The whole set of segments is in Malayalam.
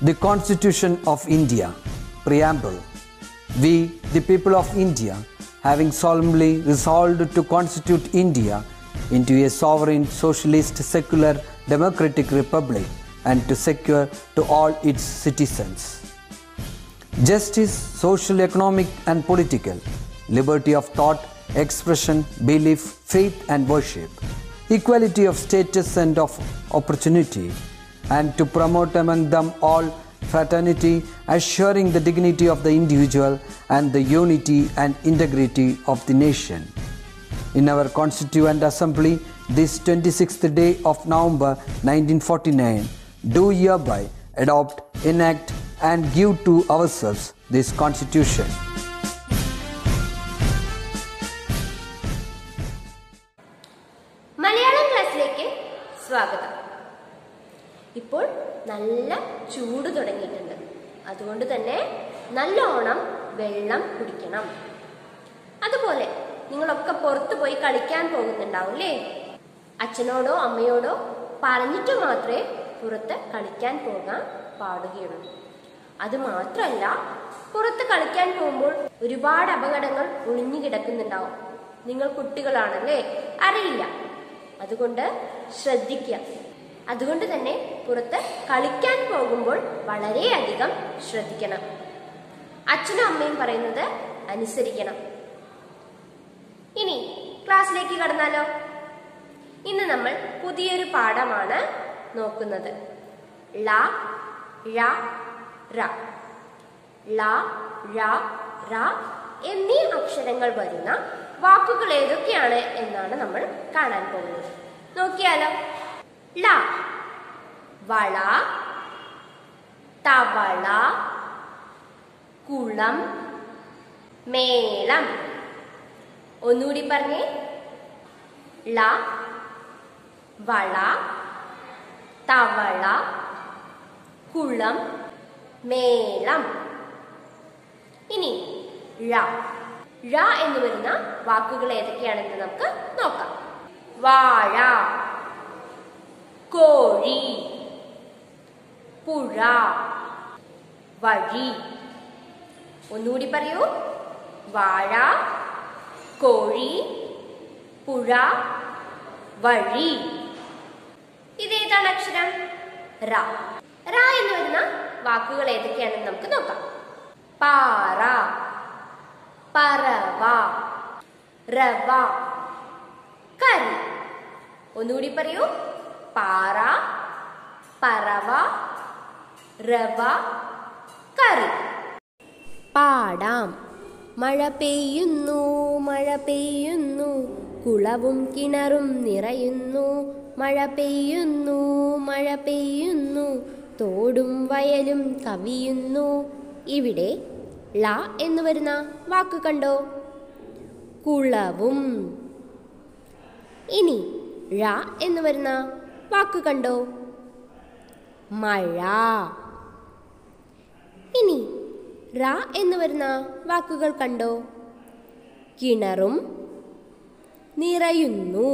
The Constitution of India, Preamble. We, the people of India, having solemnly resolved to constitute India into a sovereign, socialist, secular, democratic republic and to secure to all its citizens justice, social, economic, and political, liberty of thought, expression, belief, faith, and worship, equality of status and of opportunity, and to promote among them all fraternity, assuring the dignity of the individual and the unity and integrity of the nation. In our Constituent Assembly, this 26th day of November 1949, do hereby adopt, enact, and give to ourselves this Constitution. Malayalam ക്ലാസ്സിലേക്ക് സ്വാഗതം ഇപ്പോൾ നല്ല ചൂട് തുടങ്ങിയിട്ടുണ്ട് അതുകൊണ്ട് തന്നെ നല്ലോണം വെള്ളം കുടിക്കണം അതുപോലെ നിങ്ങളൊക്കെ പുറത്തു പോയി കളിക്കാൻ പോകുന്നുണ്ടാവും അല്ലേ അച്ഛനോടോ അമ്മയോടോ പറഞ്ഞിട്ട് മാത്രമേ പുറത്ത് കളിക്കാൻ പോകാൻ പാടുകയുള്ളൂ അത് മാത്രമല്ല പുറത്ത് കളിക്കാൻ പോകുമ്പോൾ ഒരുപാട് അപകടങ്ങൾ ഒളിഞ്ഞു കിടക്കുന്നുണ്ടാവും നിങ്ങൾ കുട്ടികളാണല്ലേ അറിയില്ല അതുകൊണ്ട് ശ്രദ്ധിക്കുക അതുകൊണ്ട് തന്നെ പുറത്ത് കളിക്കാൻ പോകുമ്പോൾ വളരെയധികം ശ്രദ്ധിക്കണം അച്ഛനും അമ്മയും പറയുന്നത് അനുസരിക്കണം ഇനി ക്ലാസ്സിലേക്ക് കടന്നാലോ ഇന്ന് നമ്മൾ പുതിയൊരു പാഠമാണ് നോക്കുന്നത് ള ഴ റ ള ഴ റ എന്നീ അക്ഷരങ്ങൾ വരുന്ന വാക്കുകൾ ഏതൊക്കെയാണ് എന്നാണ് നമ്മൾ കാണാൻ പോകുന്നത് നോക്കിയാലോ ള വള തവള കുളം മേളം ഒന്നുകൂടി പറഞ്ഞേ ള വള തവള കുളം മേളം ഇനി ഴ ഴ എന്ന് വരുന്ന വാക്കുകൾ ഏതൊക്കെയാണെന്ന് നമുക്ക് നോക്കാം വാഴ കോഴി പുഴ വഴി ഒന്നുകൂടി പറയൂ വാഴ കോഴി പുഴ വഴി ഇതേതാണ് അക്ഷരം റ റ എന്ന് വരുന്ന വാക്കുകൾ ഏതൊക്കെയാണെന്ന് നമുക്ക് നോക്കാം പാറ പറവ റവ കരി ഒന്നുകൂടി പറയൂ പാറ പറവ റവ കറി പാടാം മഴ പെയ്യുന്നു മഴ പെയ്യുന്നു കുളവും കിണറും നിറയുന്നു മഴ പെയ്യുന്നു മഴ പെയ്യുന്നു തോടും വയലും കവിയുന്നു ഇവിടെ ള എന്ന് വരുന്ന വാക്ക് കണ്ടോ കുളവും ഇനി ഴ എന്ന് വരുന്ന വാക്ക് കണ്ടോ മഴ ഇനി റ എന്ന് വരുന്ന വാക്കുകൾ കണ്ടോ കിണറും നിറയുന്നു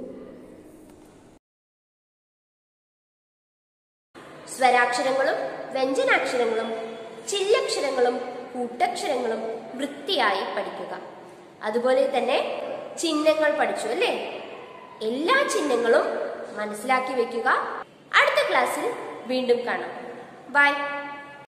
സ്വരാക്ഷരങ്ങളും വ്യഞ്ജനാക്ഷരങ്ങളും ചില്ലക്ഷരങ്ങളും കൂട്ടക്ഷരങ്ങളും വൃത്തിയായി പഠിക്കുക അതുപോലെ തന്നെ ചിഹ്നങ്ങൾ പഠിച്ചു അല്ലേ എല്ലാ ചിഹ്നങ്ങളും മനസ്സിലാക്കി വെക്കുക അടുത്ത ക്ലാസ്സിൽ വീണ്ടും കാണാം ബൈ